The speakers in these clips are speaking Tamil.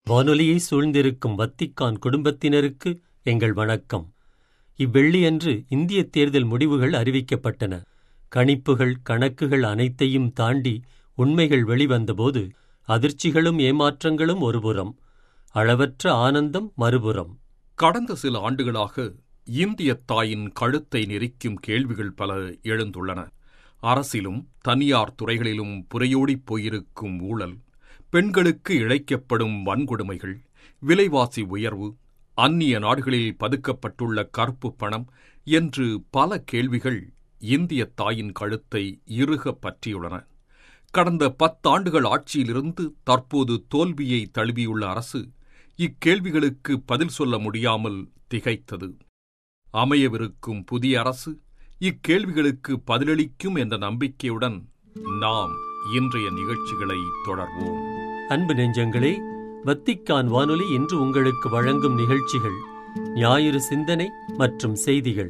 வானொலியை சூழ்ந்திருக்கும் வத்திக்கான் குடும்பத்தினருக்கு எங்கள் வணக்கம் இவ்வெள்ளியன்று இந்திய தேர்தல் முடிவுகள் அறிவிக்கப்பட்டன கணிப்புகள் கணக்குகள் அனைத்தையும் தாண்டி உண்மைகள் வெளிவந்தபோது அதிர்ச்சிகளும் ஏமாற்றங்களும் ஒருபுறம் அளவற்ற ஆனந்தம் மறுபுறம் கடந்த சில ஆண்டுகளாக இந்திய தாயின் கழுத்தை நெரிக்கும் கேள்விகள் பல எழுந்துள்ளன அரசிலும் தனியார் துறைகளிலும் புரையோடிப் போயிருக்கும் ஊழல் பெண்களுக்கு இழைக்கப்படும் வன்கொடுமைகள் விலைவாசி உயர்வு அந்நிய நாடுகளில் பதுக்கப்பட்டுள்ள கருப்பு பணம் என்று பல கேள்விகள் இந்திய தாயின் கழுத்தை இறுக பற்றியுள்ளன கடந்த பத்தாண்டுகள் ஆட்சியிலிருந்து தற்போது தோல்வியை தழுவியுள்ள அரசு இக்கேள்விகளுக்கு பதில் சொல்ல முடியாமல் திகைத்தது அமையவிருக்கும் புதிய அரசு இக்கேள்விகளுக்கு பதிலளிக்கும் என்ற நம்பிக்கையுடன் நாம் இன்றைய நிகழ்ச்சிகளை தொடர்வோம் அன்பு நெஞ்சங்களே வத்திக்கான் வானொலி இன்று உங்களுக்கு வழங்கும் நிகழ்ச்சிகள் ஞாயிறு சிந்தனை மற்றும் செய்திகள்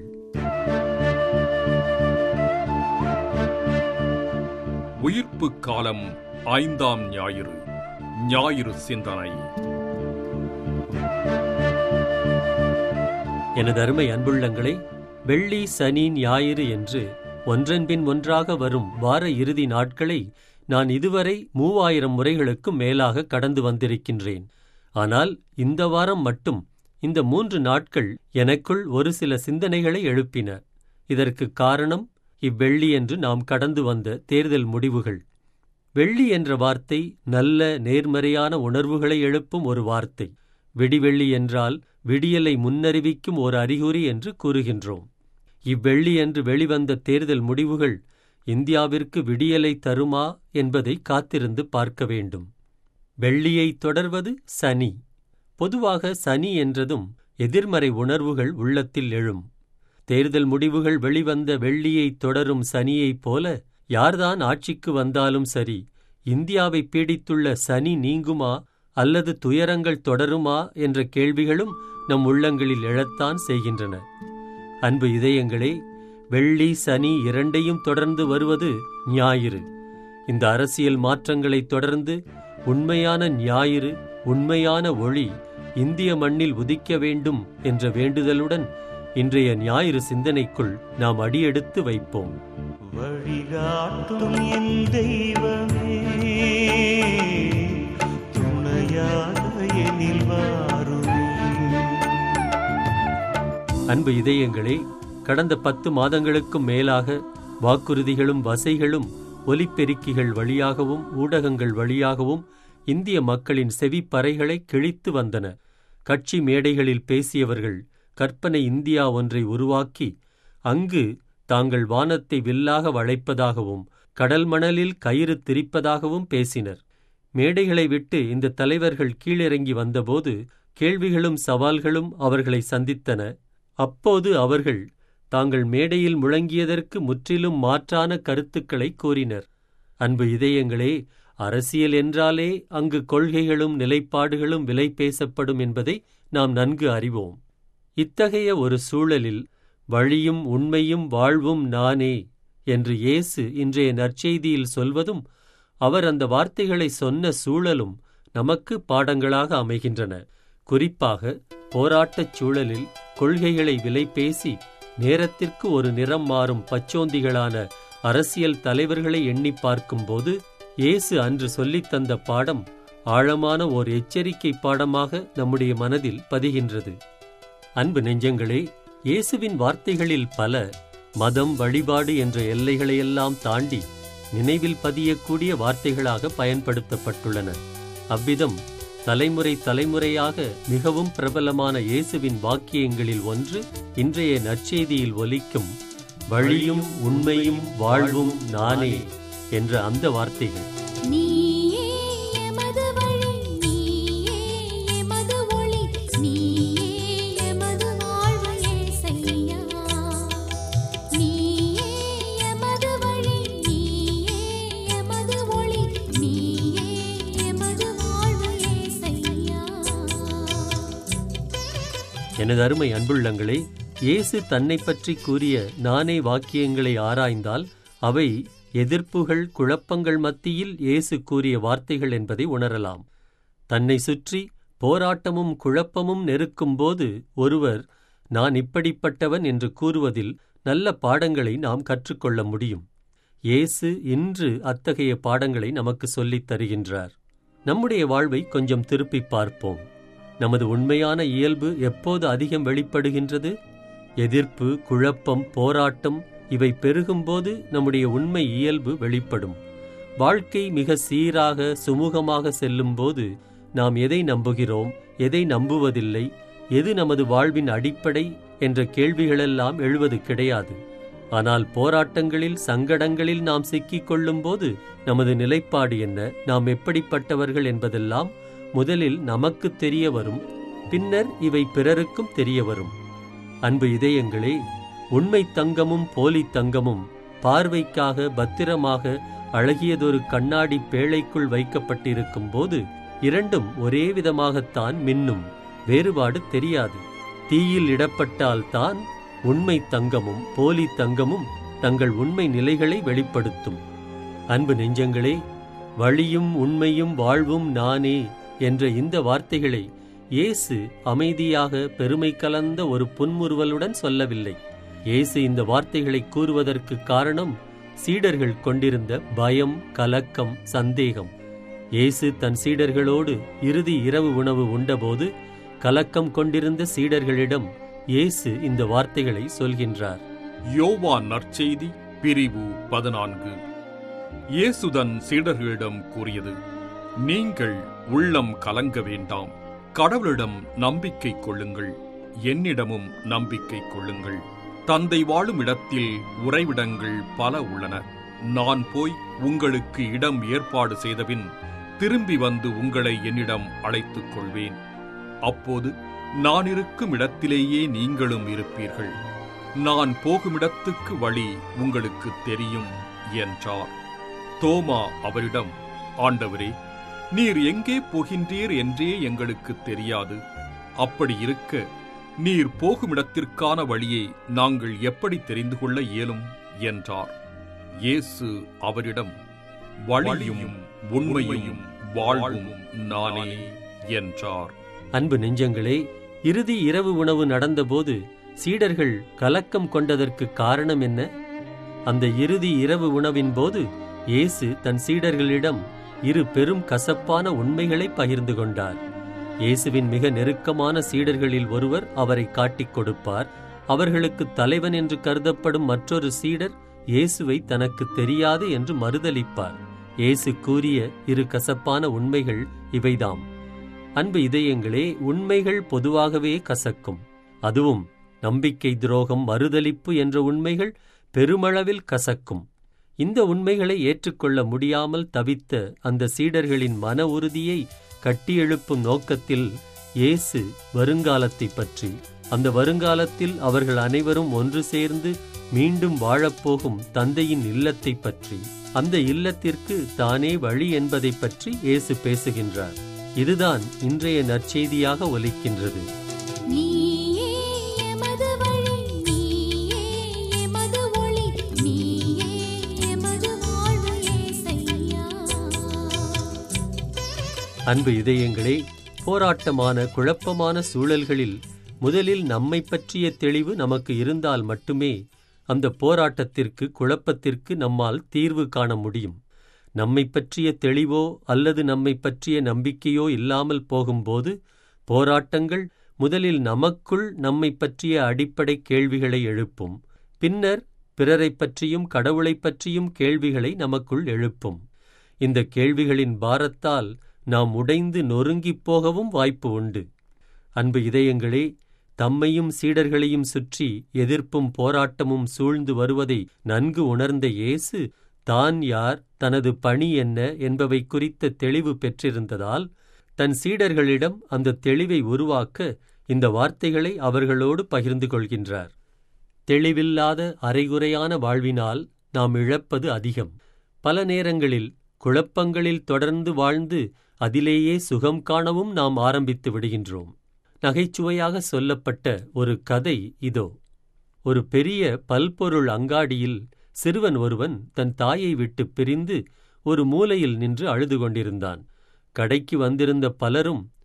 உயிர்ப்பு காலம் ஐந்தாம் ஞாயிறு ஞாயிறு சிந்தனை எனது அருமை அன்புள்ளங்களே வெள்ளி சனி ஞாயிறு என்று ஒன்றன்பின் ஒன்றாக வரும் வார இறுதி நாட்களை நான் இதுவரை மூவாயிரம் முறைகளுக்கும் மேலாக கடந்து வந்திருக்கின்றேன் ஆனால் இந்த வாரம் மட்டும் இந்த மூன்று நாட்கள் எனக்குள் ஒரு சில சிந்தனைகளை எழுப்பின இதற்கு காரணம் இவ்வெள்ளி என்று நாம் கடந்து வந்த தேர்தல் முடிவுகள் வெள்ளி என்ற வார்த்தை நல்ல நேர்மறையான உணர்வுகளை எழுப்பும் ஒரு வார்த்தை விடிவெள்ளி என்றால் விடியலை முன்னறிவிக்கும் ஒரு அறிகுறி என்று கூறுகின்றோம் இவ்வெள்ளி என்று வெளிவந்த தேர்தல் முடிவுகள் இந்தியாவிற்கு விடியலை தருமா என்பதை காத்திருந்து பார்க்க வேண்டும் வெள்ளியை தொடர்வது சனி பொதுவாக சனி என்றதும் எதிர்மறை உணர்வுகள் உள்ளத்தில் எழும் தேர்தல் முடிவுகள் வெளிவந்த வெள்ளியை தொடரும் சனியைப் போல யார்தான் ஆட்சிக்கு வந்தாலும் சரி இந்தியாவை பீடித்துள்ள சனி நீங்குமா அல்லது துயரங்கள் தொடருமா என்ற கேள்விகளும் நம் உள்ளங்களில் எழத்தான் செய்கின்றன அன்பு இதயங்களே வெள்ளி சனி இரண்டையும் தொடர்ந்து வருவது ஞாயிறு இந்த அரசியல் மாற்றங்களைத் தொடர்ந்து உண்மையான ஞாயிறு உண்மையான ஒளி இந்திய மண்ணில் உதிக்க வேண்டும் என்ற வேண்டுதலுடன் இன்றைய ஞாயிறு சிந்தனைக்குள் நாம் அடியெடுத்து வைப்போம் வழிகாட்டும் என் தெய்வமே துணையாக எனில் வாருமே அன்பு இதயங்களே கடந்த பத்து மாதங்களுக்கும் மேலாக வாக்குறுதிகளும் வசைகளும் ஒலிப்பெருக்கிகள் வழியாகவும் ஊடகங்கள் வழியாகவும் இந்திய மக்களின் செவிப்பறைகளை கிழித்து வந்தன கட்சி மேடைகளில் பேசியவர்கள் கற்பனை இந்தியா ஒன்றை உருவாக்கி அங்கு தாங்கள் வானத்தை வில்லாக வளைப்பதாகவும் கடல் மணலில் கயிறு திரிப்பதாகவும் பேசினர் மேடைகளை விட்டு இந்த தலைவர்கள் கீழிறங்கி வந்தபோது கேள்விகளும் சவால்களும் அவர்களை சந்தித்தன அப்போது அவர்கள் தாங்கள் மேடையில் முழங்கியதற்கு முற்றிலும் மாற்றான கருத்துக்களை கூறினர் அன்பு இதயங்களே அரசியல் என்றாலே அங்கு கொள்கைகளும் நிலைப்பாடுகளும் விலை பேசப்படும் என்பதை நாம் நன்கு அறிவோம் இத்தகைய ஒரு சூழலில் வழியும் உண்மையும் வாழ்வும் நானே என்று இயேசு இன்றைய நற்செய்தியில் சொல்வதும் அவர் அந்த வார்த்தைகளை சொன்ன சூழலும் நமக்கு பாடங்களாக அமைகின்றன குறிப்பாக போராட்டச் சூழலில் கொள்கைகளை விலை பேசி நேரத்திற்கு ஒரு நிறம் மாறும் பச்சோந்திகளான அரசியல் தலைவர்களை எண்ணி பார்க்கும்போது இயேசு அன்று சொல்லித் தந்த பாடம் ஆழமான ஓர் எச்சரிக்கை பாடமாக நம்முடைய மனதில் பதிகின்றது அன்பு நெஞ்சங்களே இயேசுவின் வார்த்தைகளில் பல மதம் வழிபாடு என்ற எல்லைகளையெல்லாம் தாண்டி நினைவில் பதியக்கூடிய வார்த்தைகளாக பயன்படுத்தப்பட்டுள்ளன அவ்விதம் தலைமுறை தலைமுறையாக மிகவும் பிரபலமான இயேசுவின் வாக்கியங்களில் ஒன்று இன்றைய நற்செய்தியில் ஒலிக்கும் வழியும் உண்மையும் வாழ்வும் நானே என்ற அந்த வார்த்தைகள் நீயே எமது வழி நீயே எமது ஒளி நீயே எமது வாழ்வு இயேசையா நீயே எமது வழி நீயே எமது ஒளி நீயே எமது வாழ்வு இயேசையா எனது அருமை அன்புள்ளங்களே இயேசு தன்னை பற்றி கூறிய நானே வாக்கியங்களை ஆராய்ந்தால் அவை எதிர்ப்புகள் குழப்பங்கள் மத்தியில் இயேசு கூறிய வார்த்தைகள் என்பதை உணரலாம் தன்னை சுற்றி போராட்டமும் குழப்பமும் நெருக்கும்போது ஒருவர் நான் இப்படிப்பட்டவன் என்று கூறுவதில் நல்ல பாடங்களை நாம் கற்றுக்கொள்ள முடியும் இயேசு இன்று அத்தகைய பாடங்களை நமக்கு சொல்லித் தருகின்றார் நம்முடைய வாழ்வை கொஞ்சம் திருப்பிப் பார்ப்போம் நமது உண்மையான இயல்பு எப்போது அதிகம் வெளிப்படுகின்றது எதிர்ப்பு குழப்பம் போராட்டம் இவை பெருகும்போது நம்முடைய உண்மை இயல்பு வெளிப்படும் வாழ்க்கை மிக சீராக சுமூகமாக செல்லும்போது நாம் எதை நம்புகிறோம் எதை நம்புவதில்லை எது நமது வாழ்வின் அடிப்படை என்ற கேள்விகளெல்லாம் எழுவது கிடையாது ஆனால் போராட்டங்களில் சங்கடங்களில் நாம் சிக்கிக் கொள்ளும்போது நமது நிலைப்பாடு என்ன நாம் எப்படிப்பட்டவர்கள் என்பதெல்லாம் முதலில் நமக்கு தெரிய வரும் பின்னர் இவை பிறருக்கும் தெரிய வரும் அன்பு இதயங்களே உண்மை தங்கமும் போலி தங்கமும் பார்வைக்காக பத்திரமாக அழகியதொரு கண்ணாடி பேழைக்குள் வைக்கப்பட்டிருக்கும் போது இரண்டும் ஒரே விதமாகத்தான் மின்னும் வேறுபாடு தெரியாது தீயில் இடப்பட்டால் தான் உண்மை தங்கமும் போலி தங்கமும் தங்கள் உண்மை நிலைகளை வெளிப்படுத்தும் அன்பு நெஞ்சங்களே வழியும் உண்மையும் வாழ்வும் நானே என்ற இந்த வார்த்தைகளை இயேசு அமைதியாக பெருமை கலந்த ஒரு புன்முறுவலுடன் சொல்லவில்லை இயேசு இந்த வார்த்தைகளை கூறுவதற்கு காரணம் சீடர்கள் கொண்டிருந்த பயம் கலக்கம் சந்தேகம் இயேசு தன் சீடர்களோடு இறுதி இரவு உணவு உண்டபோது கலக்கம் கொண்டிருந்த சீடர்களிடம் இயேசு இந்த வார்த்தைகளை சொல்கின்றார் யோவான் நற்செய்தி பிரிவு பதினான்கு இயேசுதன் சீடர்களிடம் கூறியது நீங்கள் உள்ளம் கலங்க வேண்டாம் கடவுளிடம் நம்பிக்கை கொள்ளுங்கள் என்னிடமும் நம்பிக்கை கொள்ளுங்கள் தந்தை வாழும் இடத்தில் உறைவிடங்கள் பல உள்ளன நான் போய் உங்களுக்கு இடம் ஏற்பாடு செய்தபின் திரும்பி வந்து உங்களை என்னிடம் அழைத்துக் கொள்வேன் அப்போது நான் இருக்கும் இடத்திலேயே நீங்களும் இருப்பீர்கள் நான் போகுமிடத்துக்கு வழி உங்களுக்கு தெரியும் என்றார் தோமா அவரிடம் ஆண்டவரே நீர் எங்கே போகின்றீர் என்றே எங்களுக்கு தெரியாது அப்படி இருக்க நீர் போகுமிடத்திற்கான வழியை நாங்கள் எப்படி தெரிந்து கொள்ள இயலும் என்றார் இயேசு அவரிடம் வழியும் உண்மையும் வாழ்வும் நானே என்றார் அன்பு நெஞ்சங்களே இறுதி இரவு உணவு நடந்தபோது சீடர்கள் கலக்கம் கொண்டதற்கு காரணம் என்ன அந்த இறுதி இரவு உணவின் போது இயேசு தன் சீடர்களிடம் இரு பெரும் கசப்பான உண்மைகளை பகிர்ந்து கொண்டார் இயேசுவின் மிக நெருக்கமான சீடர்களில் ஒருவர் அவரை காட்டிக் கொடுப்பார் அவர்களுக்கு தலைவன் என்று கருதப்படும் மற்றொரு சீடர் இயேசுவை தனக்கு தெரியாது என்று மறுதலிப்பார் இயேசு கூறிய இரு கசப்பான உண்மைகள் இவைதாம் அன்பு இதயங்களே உண்மைகள் பொதுவாகவே கசக்கும் அதுவும் நம்பிக்கை துரோகம் மறுதலிப்பு என்ற உண்மைகள் பெருமளவில் கசக்கும் இந்த உண்மைகளை ஏற்றுக்கொள்ள முடியாமல் தவித்த அந்த சீடர்களின் மன உறுதியை கட்டியெழுப்பும் நோக்கத்தில் இயேசு வருங்காலத்தைப் பற்றி அந்த வருங்காலத்தில் அவர்கள் அனைவரும் ஒன்று சேர்ந்து மீண்டும் வாழப்போகும் தந்தையின் இல்லத்தைப் பற்றி அந்த இல்லத்திற்கு தானே வழி என்பதைப் பற்றி இயேசு பேசுகின்றார் இதுதான் இன்றைய நற்செய்தியாக ஒலிக்கின்றது நீயே எமது வழி நீயே எமது ஒளி நீயே எமது வாழ்வு இயேசையா அன்பு இதயங்களே போராட்டமான குழப்பமான சூழல்களில் முதலில் நம்மை பற்றிய தெளிவு நமக்கு இருந்தால் மட்டுமே அந்த போராட்டத்திற்கு குழப்பத்திற்கு நம்மால் தீர்வு காண முடியும் நம்மை பற்றிய தெளிவோ அல்லது நம்மை பற்றிய நம்பிக்கையோ இல்லாமல் போகும்போது போராட்டங்கள் முதலில் நமக்குள் நம்மை பற்றிய அடிப்படை கேள்விகளை எழுப்பும் பின்னர் பிறரைப் பற்றியும் கடவுளைப் பற்றியும் கேள்விகளை நமக்குள் எழுப்பும் இந்த கேள்விகளின் பாரத்தால் நாம் உடைந்து நொறுங்கிப் போகவும் வாய்ப்பு உண்டு அன்பு இதயங்களே தம்மையும் சீடர்களையும் சுற்றி எதிர்ப்பும் போராட்டமும் சூழ்ந்து வருவதை நன்கு உணர்ந்த இயேசு தான் யார் தனது பணி என்ன என்பவை குறித்த தெளிவு பெற்றிருந்ததால் தன் சீடர்களிடம் அந்த தெளிவை உருவாக்க இந்த வார்த்தைகளை அவர்களோடு பகிர்ந்து கொள்கின்றார் தெளிவில்லாத அரைகுறையான வாழ்வினால் நாம் இழப்பது அதிகம் பல நேரங்களில் குழப்பங்களில் தொடர்ந்து வாழ்ந்து அதிலேயே சுகம் காணவும் நாம் ஆரம்பித்து விடுகின்றோம் நகைச்சுவையாக சொல்லப்பட்ட ஒரு கதை இதோ ஒரு பெரிய பல்பொருள் அங்காடியில் சிறுவன் ஒருவன் தன் தாயை விட்டு பிரிந்து ஒரு மூலையில் நின்று அழுது கொண்டிருந்தான் கடைக்கு வந்திருந்த பலரும்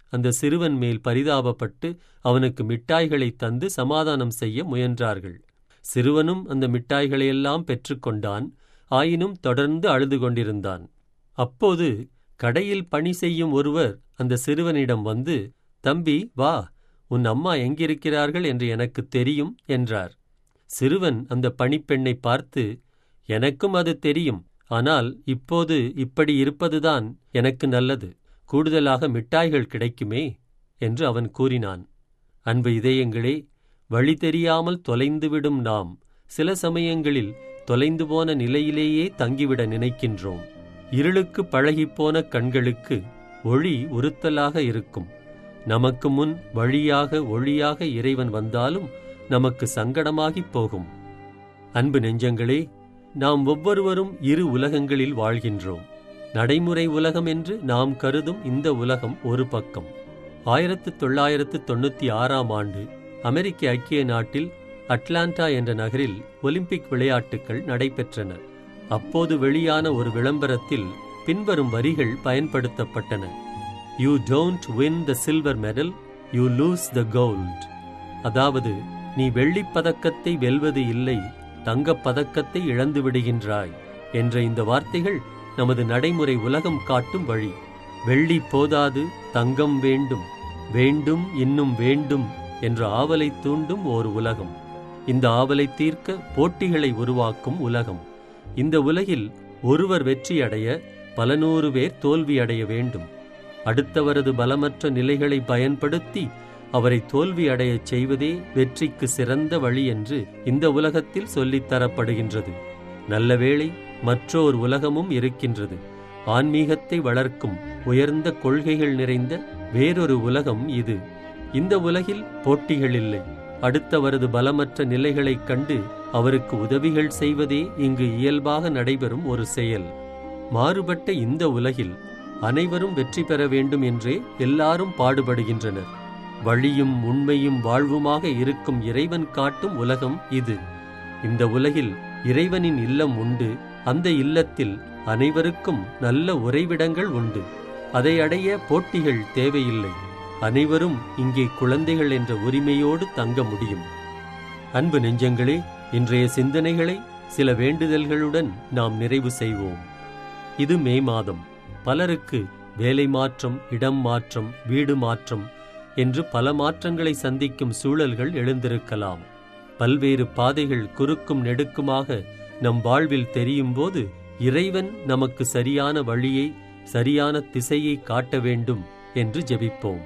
அந்த சிறுவன் மேல் பரிதாபப்பட்டு அவனுக்கு மிட்டாய்களை தந்து சமாதானம் செய்ய முயன்றார்கள் சிறுவனும் அந்த மிட்டாய்களையெல்லாம் பெற்றுக்கொண்டான் ஆயினும் தொடர்ந்து அழுது கொண்டிருந்தான் அப்போது கடையில் பணி செய்யும் ஒருவர் அந்த சிறுவனிடம் வந்து தம்பி வா உன் அம்மா எங்கிருக்கிறார்கள் என்று எனக்கு தெரியும் என்றார் சிறுவன் அந்த பணிப்பெண்ணை பார்த்து எனக்கும் அது தெரியும் ஆனால் இப்போது இப்படி இருப்பதுதான் எனக்கு நல்லது கூடுதலாக மிட்டாய்கள் கிடைக்குமே என்று அவன் கூறினான் அன்பு இதயங்களே வழி தெரியாமல் தொலைந்துவிடும் நாம் சில சமயங்களில் தொலைந்து போன நிலையிலேயே தங்கிவிட நினைக்கின்றோம் இருளுக்கு பழகிப்போன கண்களுக்கு ஒளி உறுத்தலாக இருக்கும் நமக்கு முன் வழியாக ஒளியாக இறைவன் வந்தாலும் நமக்கு சங்கடமாகிப் போகும் அன்பு நெஞ்சங்களே நாம் ஒவ்வொருவரும் இரு உலகங்களில் வாழ்கின்றோம் நடைமுறை உலகம் என்று நாம் கருதும் இந்த உலகம் ஒரு பக்கம் ஆயிரத்து தொள்ளாயிரத்து தொண்ணூத்தி ஆறாம் ஆண்டு அமெரிக்க ஐக்கிய நாட்டில் அட்லாண்டா என்ற நகரில் ஒலிம்பிக் விளையாட்டுகள் நடைபெற்றன அப்போது வெளியான ஒரு விளம்பரத்தில் பின்வரும் வரிகள் பயன்படுத்தப்பட்டன you don't win the silver medal you lose the gold அதாவது நீ வெள்ளிப் பதக்கத்தை வெல்வது இல்லை தங்கப் பதக்கத்தை இழந்து விடுகின்றாய் என்ற இந்த வார்த்தைகள் நமது நடைமுறை உலகம் காட்டும் வழி வெள்ளி போதாது தங்கம் வேண்டும் வேண்டும் இன்னும் வேண்டும் என்ற ஆவலை தூண்டும் ஓர் உலகம் இந்த ஆவலை தீர்க்க போட்டிகளை உருவாக்கும் உலகம் இந்த உலகில் ஒருவர் வெற்றியடைய பல நூறு பேர் தோல்வியடைய வேண்டும் அடுத்தவரது பலமற்ற நிலைகளை பயன்படுத்தி அவரை தோல்வியடையச் செய்வதே வெற்றிக்கு சிறந்த வழி என்று இந்த உலகத்தில் சொல்லித் தரப்படுகின்றது நல்ல வேளை மற்றோர் உலகமும் இருக்கின்றது ஆன்மீகத்தை வளர்க்கும் உயர்ந்த கொள்கைகள் நிறைந்த வேறொரு உலகம் இது இந்த உலகில் போட்டிகள் இல்லை அடுத்தவரது பலமற்ற நிலைகளைக் கண்டு அவருக்கு உதவிகள் செய்வதே இங்கு இயல்பாக நடைபெறும் ஒரு செயல் மாறுபட்ட இந்த உலகில் அனைவரும் வெற்றி பெற வேண்டும் என்றே எல்லாரும் பாடுபடுகின்றனர் வழியும் உண்மையும் வாழ்வுமாக இருக்கும் இறைவன் காட்டும் உலகம் இது இந்த உலகில் இறைவனின் இல்லம் உண்டு அந்த இல்லத்தில் அனைவருக்கும் நல்ல உறைவிடங்கள் உண்டு அதை அடைய போட்டிகள் தேவையில்லை அனைவரும் இங்கே குழந்தைகள் என்ற உரிமையோடு தங்க முடியும் அன்பு நெஞ்சங்களே இன்றைய சிந்தனைகளை சில வேண்டுதல்களுடன் நாம் நிறைவு செய்வோம் இது மே மாதம் பலருக்கு வேலை மாற்றம் இடம் மாற்றம் வீடு மாற்றம் என்று பல மாற்றங்களை சந்திக்கும் சூழல்கள் எழுந்திருக்கலாம் பல்வேறு பாதைகள் குறுக்கும் நெடுக்குமாக நம் வாழ்வில் தெரியும்போது இறைவன் நமக்கு சரியான வழியை சரியான திசையை காட்ட வேண்டும் என்று ஜெபிப்போம்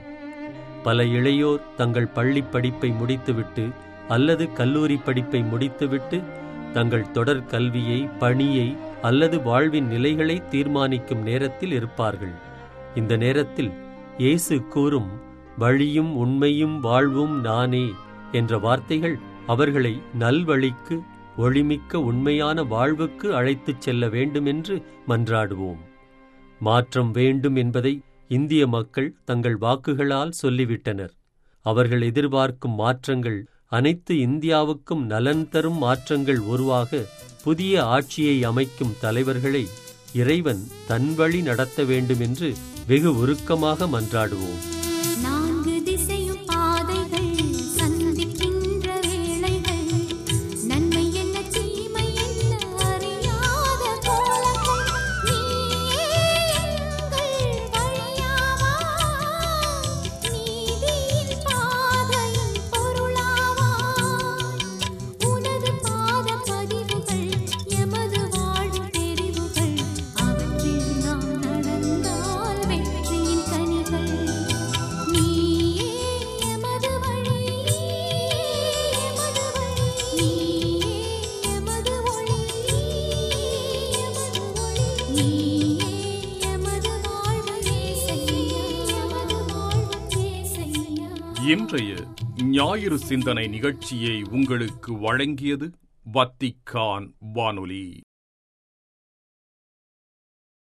பல இளையோர் தங்கள் பள்ளிப் படிப்பை முடித்துவிட்டு அல்லது கல்லூரி படிப்பை முடித்துவிட்டு தங்கள் தொடர் கல்வியை பணியை அல்லது வாழ்வின் நிலைகளை தீர்மானிக்கும் நேரத்தில் இருப்பார்கள் இந்த நேரத்தில் இயேசு கூறும் வழியும் உண்மையும் வாழ்வும் நானே என்ற வார்த்தைகள் அவர்களை நல்வழிக்கு ஒளிமிக்க உண்மையான வாழ்வுக்கு அழைத்துச் செல்ல வேண்டுமென்று மன்றாடுவோம் மாற்றம் வேண்டும் என்பதை இந்திய மக்கள் தங்கள் வாக்குகளால் சொல்லிவிட்டனர் அவர்கள் எதிர்பார்க்கும் மாற்றங்கள் அனைத்து இந்தியாவுக்கும் நலன் தரும் மாற்றங்கள் உருவாக புதிய ஆட்சியை அமைக்கும் தலைவர்களை இறைவன் தன் வழி நடத்த வேண்டும் என்று வெகு உருக்கமாக மன்றாடுவோம் நான்கு திசையும் பாதைகள் சந்திக்கின்ற வேளைகள் நன்மை என்ன தீமை என்ன அறியாத கோலங்கள் நீயே எங்கள் வழியாவா நீதியின் பாதையின் பொருளாவாய் உனது பாத பதிவுகள் எமது வாழ்வு தெரிவுகள் அவற்றில் நாம் நடந்தால் வெற்றியின் கனிகள் நீயே எமது வழி எமது வழி நீயே எமது ஒளி எமது ஒளி நீயே எமது வாழ்வு இயேசையா எமது வாழ்வு இயேசையா இன்றைய ஞாயிறு சிந்தனை நிகழ்ச்சியை உங்களுக்கு வழங்கியது வத்திக்கான் வானொலி